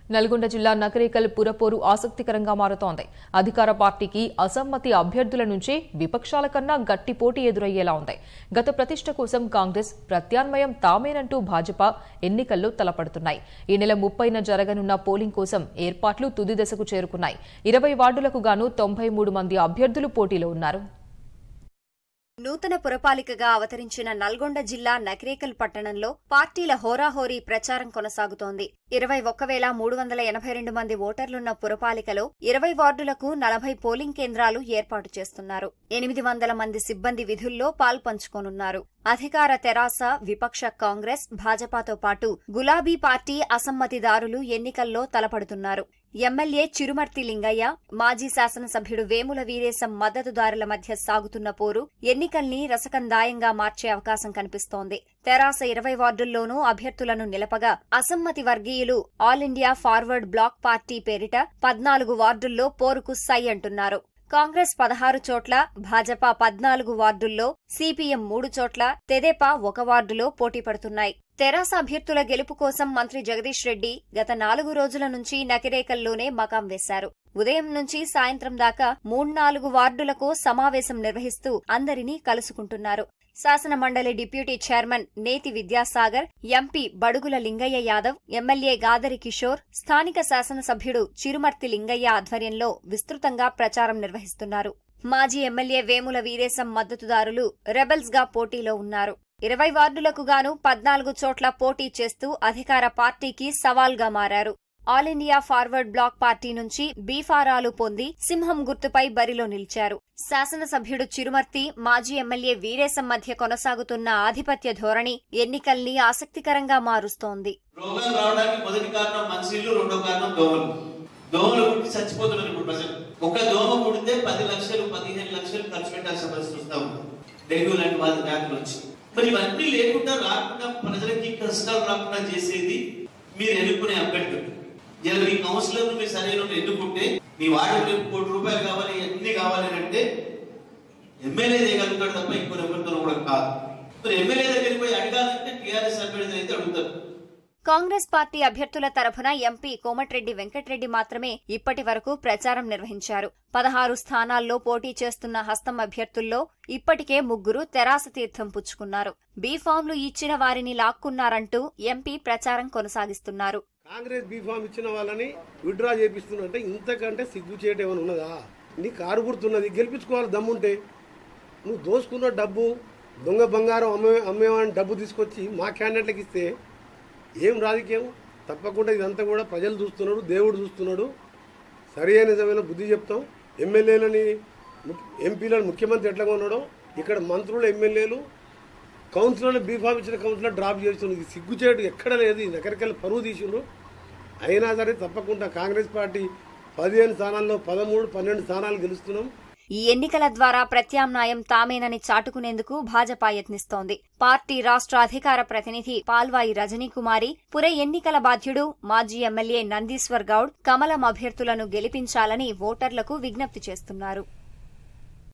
నల్గొండ జిల్లా నకరేకల్ పురపోరు ఆసక్తికరంగా మారుతోంది అధికార పార్టీకి అసమ్మతి అభ్యర్థుల నుంచి విపక్షాల కన్నా గట్టి పోటీ ఎదురయ్యేలా ఉంది గత ప్రతిష్ట కోసం కాంగ్రెస్ ప్రత్యామ్నాయం తామేనంటూ భాజపా ఎన్నికల్లో తలపడుతున్నాయి ఈ నెల ముప్పైన జరగనున్న పోలింగ్ కోసం ఏర్పాట్లు తుది దశకు చేరుకున్నాయి ఇరవై వార్డులకు గాను తొంభై మూడు మంది అభ్యర్థులు పోటీలో ఉన్నారు నూతన పురపాలికగా అవతరించిన నల్గొండ జిల్లా నకిరేకల్ పట్టణంలో పార్టీల హోరాహోరీ ప్రచారం కొనసాగుతోంది ఇరవై ఒక్క వేల మూడు వందల ఎనభై రెండు మంది ఓటర్లున్న పురపాలికలో ఇరవై వార్డులకు నలభై పోలింగ్ కేంద్రాలు ఏర్పాటు చేస్తున్నారు ఎనిమిది వందల మంది సిబ్బంది విధుల్లో పాల్పంచుకోనున్నారు అధికార తెరాస విపక్ష కాంగ్రెస్ భాజపాతో పాటు గులాబీ పార్టీ అసమ్మతిదారులు ఎన్నికల్లో తలపడుతున్నారు ఎమ్మెల్యే చిరుమర్తి లింగయ్య మాజీ శాసనసభ్యుడు వేముల వీరేశం మద్దతుదారుల మధ్య సాగుతున్న పోరు ఎన్నికల్ని రసకందాయంగా మార్చే అవకాశం కనిపిస్తోంది తెరాస ఇరవై వార్డుల్లోనూ అభ్యర్థులను నిలపగా అసమ్మతి వర్గీయులు All India Forward Bloc party పేరిట పద్నాలుగు వార్డుల్లో పోరుకు సై అంటున్నారు కాంగ్రెస్ పదహారు చోట్ల భాజపా పద్నాలుగు వార్డుల్లో సిపిఎం మూడు చోట్ల తెదేపా ఒక వార్డులో పోటీ పడుతున్నాయి తెరాస అభ్యర్థుల గెలుపు కోసం మంత్రి జగదీష్ రెడ్డి గత నాలుగు రోజుల నుంచి నకిరేకల్లోనే మకాం వేశారు ఉదయం నుంచి సాయంత్రం దాకా మూడ్నాలుగు వార్డులకు సమావేశం నిర్వహిస్తూ అందరినీ కలుసుకుంటున్నారు శాసన మండలి డిప్యూటీ చైర్మన్ నేతి విద్యాసాగర్ ఎంపీ బడుగుల లింగయ్య యాదవ్ ఎమ్మెల్యే గాదరి కిషోర్ స్థానిక శాసనసభ్యుడు చిరుమర్తి లింగయ్య ఆధ్వర్యంలో విస్తృతంగా ప్రచారం నిర్వహిస్తున్నారు మాజీ ఎమ్మెల్యే వేముల వీరేశం మద్దతుదారులు రెబెల్స్ గా పోటీలో ఉన్నారు ఇరవై వార్డులకు గాను పద్నాలుగు చోట్ల పోటీ చేస్తూ అధికార పార్టీకి సవాల్గా మారారు All India Forward Bloc party నుంచి బీఫారాలు పొంది సింహం గుర్తుపై బరిలో నిలిచారు శాసనసభ్యుడు చిరుమర్తి మాజీ ఎమ్మెల్యే వీరేశం మధ్య కొనసాగుతున్న ఆధిపత్య ధోరణి ఎన్నికల్ని ఆసక్తికరంగా మారుస్తోంది రోగాలు రావడానికి మొదటి కారణం మనుషులు రెండో కారణం దోమలు దోమలు కుట్టి చచ్చిపోతున్నారు ఇప్పుడు ప్రజలు ఒక దోమ కుడితే పది లక్షలు పదిహేను లక్షలు ఖర్చు పెట్టాల్సిన పరిస్థితి వస్తాం డెంగ్యూ లాంటి వాళ్ళ వ్యాధులు వచ్చి మరి ఇవన్నీ లేకుండా రాకుండా ప్రజలకి కష్టాలు రాకుండా చేసేది మీరు ఎన్నుకునే అభ్యర్థులు ఇలా మీ కౌన్సిలర్ మీరు సరైన వాళ్ళు ఎన్నుకుంటే మీ వార్డు రేపు కోటి రూపాయలు కావాలి అన్ని కావాలి అని అంటే ఎమ్మెల్యే చేయగలుగుతాడు తప్ప ఇంకో ఎవరితో కూడా కాదు మరి ఎమ్మెల్యే దగ్గరికి పోయి అడగాలంటే టీఆర్ఎస్ అభ్యర్థి అయితే అడుగుతారు కాంగ్రెస్ పార్టీ అభ్యర్థుల తరఫున ఎంపీ కోమటిరెడ్డి వెంకటరెడ్డి మాత్రమే ఇప్పటి వరకు ప్రచారం నిర్వహించారు పదహారు స్థానాల్లో పోటీ చేస్తున్న హస్తం అభ్యర్థుల్లో ఇప్పటికే ముగ్గురు తెరాస తీర్థం పుచ్చుకున్నారు బీఫామ్లు ఇచ్చిన వారిని లాక్కున్నారంటూ ఎంపీ ప్రచారం కొనసాగిస్తున్నారు కాంగ్రెస్ బీఫామ్ ఇచ్చిన వాళ్ళని విడ్డ్రా చేపిస్తున్నట్టే ఇంతకంటే సిగ్గు చేయటం ఏమైనా ఉన్నదా నీ కారు గుర్తున్నది గెలిపించుకోవాలి దమ్ముంటే నువ్వు దోసుకున్న డబ్బు దొంగ బంగారం అమ్మే అమ్మేవాడిని డబ్బు తీసుకొచ్చి మా క్యాండిడేట్లకు ఇస్తే ఏం రాజకీయం తప్పకుండా ఇదంతా కూడా ప్రజలు చూస్తున్నాడు దేవుడు చూస్తున్నాడు సరి అయిన నిజమైన బుద్ధి చెప్తాం ఎమ్మెల్యేలని ఎంపీలను ముఖ్యమంత్రి ఎట్లా ఉన్నాడో ఇక్కడ మంత్రులు ఎమ్మెల్యేలు కౌన్సిలర్లు బీఫామ్ ఇచ్చిన కౌన్సిలర్ డ్రాప్ చేస్తుంది ఇది సిగ్గుచేటు ఎక్కడ లేదు ఇది ఎక్కడికెళ్ళి పరువు తీసిండ్రు అయినా సరే తప్పకుండా కాంగ్రెస్ పార్టీ పదిహేను స్థానాల్లో పదమూడు పన్నెండు స్థానాలు గెలుస్తున్నాం ఈ ఎన్నికల ద్వారా ప్రత్యామ్నాయం తామేనని చాటుకునేందుకు భాజపా యత్నిస్తోంది పార్టీ రాష్ట్ర అధికార ప్రతినిధి పాల్వాయి రజనీకుమారి పుర ఎన్నికల బాధ్యుడు మాజీ ఎమ్మెల్యే నందీశ్వర్ గౌడ్ కమలం అభ్యర్థులను గెలిపించాలని ఓటర్లకు విజ్ఞప్తి చేస్తున్నారు